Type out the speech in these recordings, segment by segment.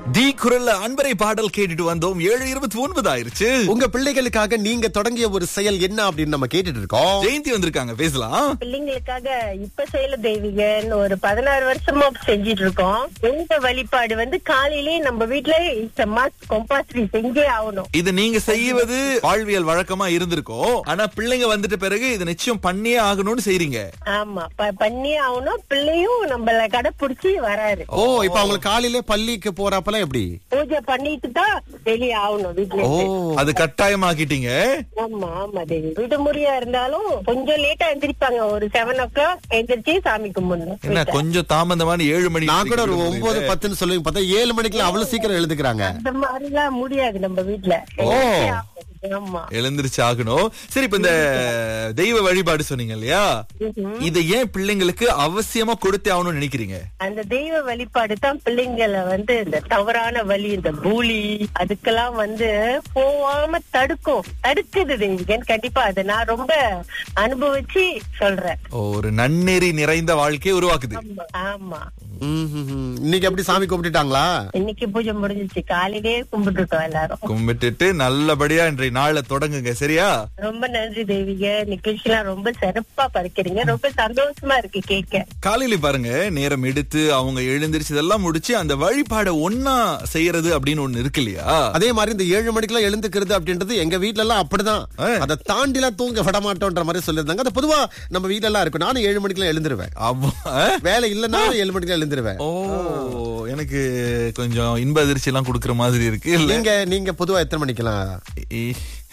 D குரல்ல அன்பரை பாடல் கேட்டுட்டு வந்தோம் ஏழு இருபத்தி ஒன்பது ஆயிருச்சு உங்க பிள்ளைகளுக்காக நீங்க தொடங்கிய ஒரு செயல் என்ன அப்படின்னு நம்ம கேட்டுட்டு இருக்கோம் ஜெயந்தி வந்திருக்காங்க பேசலாம் பிள்ளைங்களுக்காக இப்ப செயல தெய்வீகன் ஒரு பதினாறு வருஷமா செஞ்சிட்டு இருக்கோம் எங்க வழிபாடு வந்து காலையிலேயே நம்ம வீட்டுல மாஸ் கம்பல்சரி செஞ்சே ஆகணும் இது நீங்க செய்வது வாழ்வியல் வழக்கமா இருந்திருக்கும் ஆனா பிள்ளைங்க வந்துட்ட பிறகு இது நிச்சயம் பண்ணியே ஆகணும்னு செய்றீங்க ஆமா ப- பண்ணியே ஆகணும் பிள்ளையும் நம்மள கடைப்பிடிச்சி வராரு ஓ இப்ப அவங்களுக்கு காலையில பள்ளிக்கு போறப்பெல்லாம் எப்படி பூஜை பண்ணிட்டு தான் வெளியே ஆகணும் வீட்டுல ஓ இருந்து. அது கட்டாயமாக்கிட்டீங்க ஆமா ஆமா தேவி விடுமுறையா இருந்தாலும் கொஞ்சம் லேட்டா எந்திரிப்பாங்க ஒரு செவன் ஓ கிளாக் எந்திரிச்சு சாமி கும்பிடணும் என்ன கொஞ்சம் தாமதமான ஏழு மணி நான் கூட ஒரு வரைக்கும் ஒன்பது விடுமுறையில. பத்துன்னு சொல்லுவீங்க பார்த்தா ஏழு மணிக்கெல்லாம் அவ்வளவு சீக்கிரம் எழுதுக்கிறாங்க அந்த மாதிரிலாம் முடியாது நம்ம வீட்டுல ஓ. எந்திரிச்சே ஆகணும். ஆமா எழுந்திருச்சு ஆகணும் சரி இப்ப இந்த தெய்வ வழிபாடு சொன்னீங்க இல்லையா இதை ஏன் பிள்ளைங்களுக்கு அவசியமா கொடுத்தே ஆகணும்னு நினைக்கிறீங்க அந்த தெய்வ வழிபாடு தான் பிள்ளைங்களை வந்து இந்த தவறான வழி இந்த பூலி அதுக்கெல்லாம் வந்து போகாம தடுக்கும் தடுக்குது தெய்வீகன் கண்டிப்பா அதை நான் ரொம்ப அனுபவிச்சு சொல்றேன் ஒரு நன்னெறி நிறைந்த வாழ்க்கையை உருவாக்குது ஆமா, ஆமா ம், ம், ம். இன்னைக்கு எப்படி சாமி கும்பிட்டுட்டாங்களா இன்னைக்கு பூஜை முடிஞ்சிச்சு காலையிலேயே கும்பிட்டுட்டோம் எல்லாரும் கும்பிட்டுட்டு நல்லபடியா இன்றைய நாளை தொடங்குங்க சரியா ரொம்ப நன்றி தெய்வீக நிகழ்ச்சியெல்லாம் ரொம்ப சிறப்பா பறிக்கிறீங்க ரொம்ப சந்தோஷமா இருக்கு கேட்க காலையில பாருங்க நேரம் எடுத்து அவங்க எழுந்திருச்சு இதெல்லாம் முடிச்சு அந்த வழிபாடை ஒன்னா செய்யறது அப்படின்னு ஒண்ணு இருக்கு இல்லையா அதே மாதிரி இந்த ஏழு மணிக்கெல்லாம் எழுந்துக்கிறது அப்படின்றது எங்க வீட்ல எல்லாம் அப்படிதான் ஆ. அதை தாண்டிலாம் தூங்க விட மாட்டோம்ன்ற மாதிரி சொல்லியிருந்தாங்க அது பொதுவா நம்ம வீட்ல எல்லாம் இருக்கும் நானும் ஏழு மணிக்கெல்லாம் எழுந்துருவேன் அவ்வ- ஆ? வேலை இல்லைன்னா ஏழு மணிக்கெல்லாம் எழுந்துருவேன் ஓ எனக்கு கொஞ்சம் இன்ப அதிர்ச்சி எல்லாம் கொடுக்கற மாதிரி இருக்கு இல்ல நீங்க நீங்க பொதுவா எத்தனை மணிக்கெல்லாம் இ-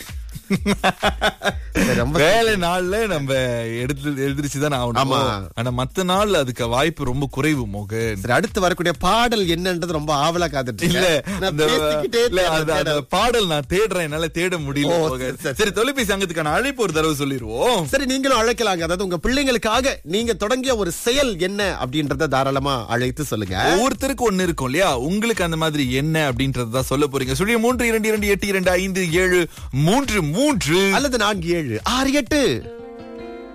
சரி, ரொம்ப வேலை நாள்ல நம்ம எடுத்து எழுந்திருச்சுதான் ஆகணும் ஆமா. ஆனா மத்த நாள் அதுக்கு வாய்ப்பு ரொம்ப குறைவு மோகன் சரி அடுத்து வரக்கூடிய பாடல் என்னன்றது ரொம்ப ஆவலா காத்துட்டு இல்ல இருக்கேன். நான் அந்த பேசிக்கிட்டே இல்ல, இருக்கேன், அது- அந்த தேட. பாடல் நான் தேடுறேன் என்னால தேட முடியல ஓ, மோகன். சரி, சரி. சரி தொலைபேசி அங்கத்துக்கான அழைப்பு ஒரு தடவை சொல்லிடுவோம் சரி நீங்களும் அழைக்கலாங்க அதாவது உங்க பிள்ளைங்களுக்காக நீங்க தொடங்கிய ஒரு செயல் என்ன அப்படின்றத தாராளமா அழைத்து சொல்லுங்க ஒவ்வொருத்தருக்கு ஒண்ணு இருக்கும் இல்லையா உங்களுக்கு அந்த மாதிரி என்ன அப்படின்றத சொல்ல போறீங்க சொல்லி மூன்று இரண்டு இரண்டு எட்டு இரண்டு ஐந்து ஏழு மூன்று மூன்று அல்லது நான்கு ஏழு ஆறு எட்டு